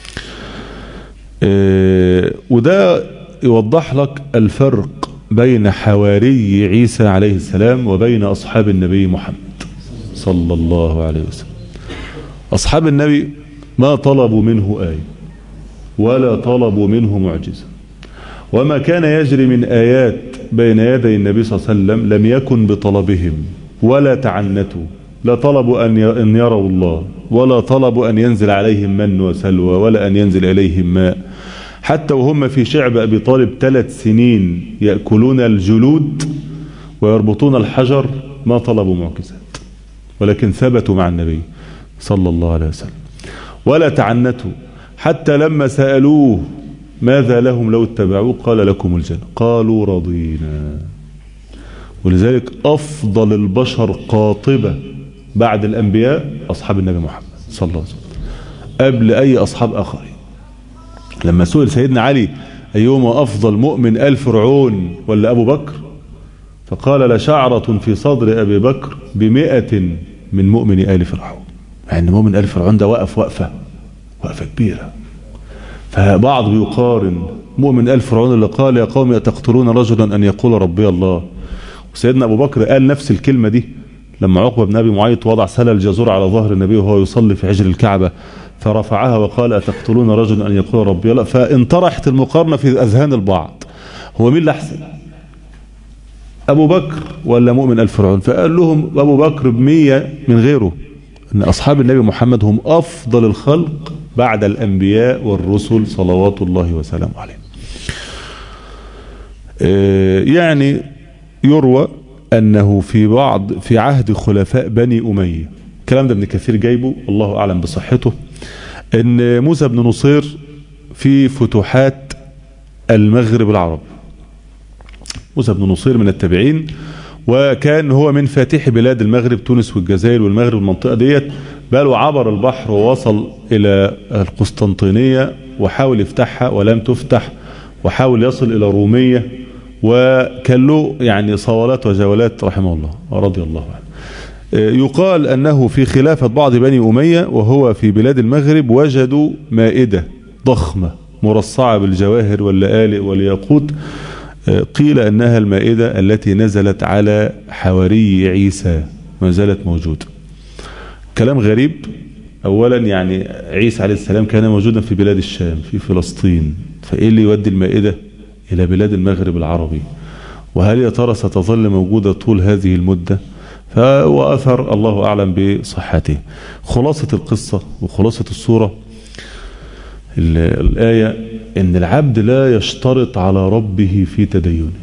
وده يوضح لك الفرق بين حواري عيسى عليه السلام وبين أصحاب النبي محمد صلى الله عليه وسلم أصحاب النبي ما طلبوا منه آية ولا طلبوا منه معجزة وما كان يجري من آيات بين يدي النبي صلى الله عليه وسلم لم يكن بطلبهم ولا تعنتوا لا طلبوا أن يروا الله ولا طلبوا أن ينزل عليهم من وسلوى ولا أن ينزل إليهم ماء حتى وهم في شعب أبي طالب ثلاث سنين يأكلون الجلود ويربطون الحجر ما طلبوا معجزات ولكن ثبتوا مع النبي صلى الله عليه وسلم ولا تعنتوا حتى لما سألوه ماذا لهم لو اتبعوه قال لكم الجنة قالوا رضينا ولذلك أفضل البشر قاطبة بعد الأنبياء أصحاب النبي محمد صلى الله عليه وسلم قبل أي أصحاب آخرين لما سئل سيدنا علي أيهما أفضل مؤمن آل فرعون ولا أبو بكر فقال لشعرة في صدر أبي بكر بمئة من مؤمن آل فرعون مع أن مؤمن آل فرعون ده وقف وقفة وقفة كبيرة فبعض بيقارن مؤمن آل فرعون اللي قال يا قوم أتقتلون رجلا أن يقول ربي الله وسيدنا أبو بكر قال نفس الكلمة دي لما عقبة بن أبي معيط وضع سلل الجزور على ظهر النبي وهو يصلي في حجر الكعبة فرفعها وقال أتقتلون رجلا أن يقول ربي الله فانطرحت المقارنة في أذهان البعض هو مين اللي أحسن أبو بكر ولا مؤمن آل فرعون فقال لهم أبو بكر بمية من غيره أن أصحاب النبي محمد هم أفضل الخلق بعد الأنبياء والرسل صلوات الله وسلامه عليهم يعني يروى أنه في بعض في عهد خلفاء بني أمية الكلام ده ابن كثير جايبه الله أعلم بصحته أن موسى بن نصير في فتوحات المغرب العربي موسى بن نصير من التابعين وكان هو من فاتح بلاد المغرب تونس والجزائر والمغرب المنطقة ديت بل عبر البحر ووصل إلى القسطنطينية وحاول يفتحها ولم تفتح وحاول يصل إلى رومية وكان له يعني صولات وجولات رحمه الله ورضي الله عنه يقال أنه في خلافة بعض بني أمية وهو في بلاد المغرب وجدوا مائدة ضخمة مرصعة بالجواهر واللآلئ والياقوت قيل أنها المائدة التي نزلت على حواري عيسى ما زالت موجودة كلام غريب أولا يعني عيسى عليه السلام كان موجودا في بلاد الشام في فلسطين فإيه اللي يودي المائدة إلى بلاد المغرب العربي وهل يا ترى ستظل موجودة طول هذه المدة فهو أثر الله أعلم بصحته خلاصة القصة وخلاصة الصورة الآية إن العبد لا يشترط على ربه في تدينه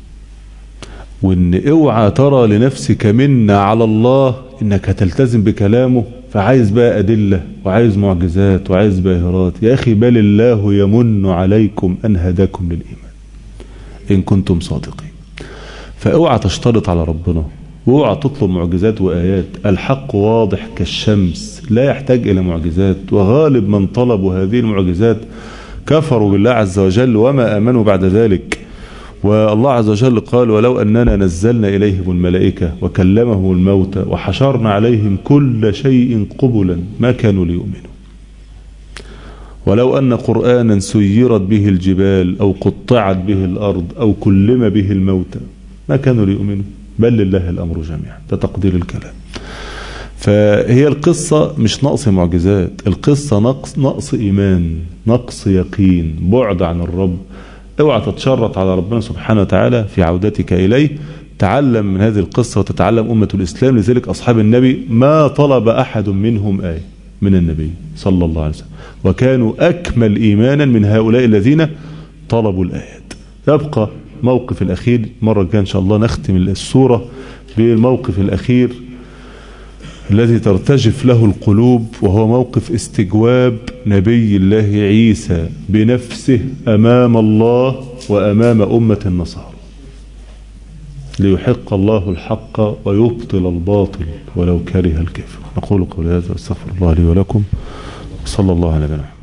وإن اوعى ترى لنفسك منا على الله إنك هتلتزم بكلامه فعايز بقى أدلة وعايز معجزات وعايز باهرات يا أخي بل الله يمن عليكم أن هداكم للإيمان إن كنتم صادقين فاوعى تشترط على ربنا واوعى تطلب معجزات وآيات الحق واضح كالشمس لا يحتاج إلى معجزات وغالب من طلبوا هذه المعجزات كفروا بالله عز وجل وما آمنوا بعد ذلك والله عز وجل قال ولو أننا نزلنا إليهم الملائكة وكلمهم الموتى وحشرنا عليهم كل شيء قبلا ما كانوا ليؤمنوا ولو أن قرآنا سيرت به الجبال أو قطعت به الأرض أو كلم به الموتى ما كانوا ليؤمنوا بل لله الأمر جميعا ده تقدير الكلام فهي القصة مش نقص معجزات القصة نقص نقص إيمان نقص يقين بعد عن الرب اوعى تتشرط على ربنا سبحانه وتعالى في عودتك إليه تعلم من هذه القصة وتتعلم أمة الإسلام لذلك أصحاب النبي ما طلب أحد منهم آية من النبي صلى الله عليه وسلم وكانوا أكمل إيمانا من هؤلاء الذين طلبوا الآيات يبقى موقف الأخير مرة الجاية إن شاء الله نختم السورة بالموقف الأخير الذي ترتجف له القلوب وهو موقف استجواب نبي الله عيسى بنفسه أمام الله وأمام أمة النصارى ليحق الله الحق ويبطل الباطل ولو كره الكافر نقول قولي هذا واستغفر الله لي ولكم صلى الله على نبينا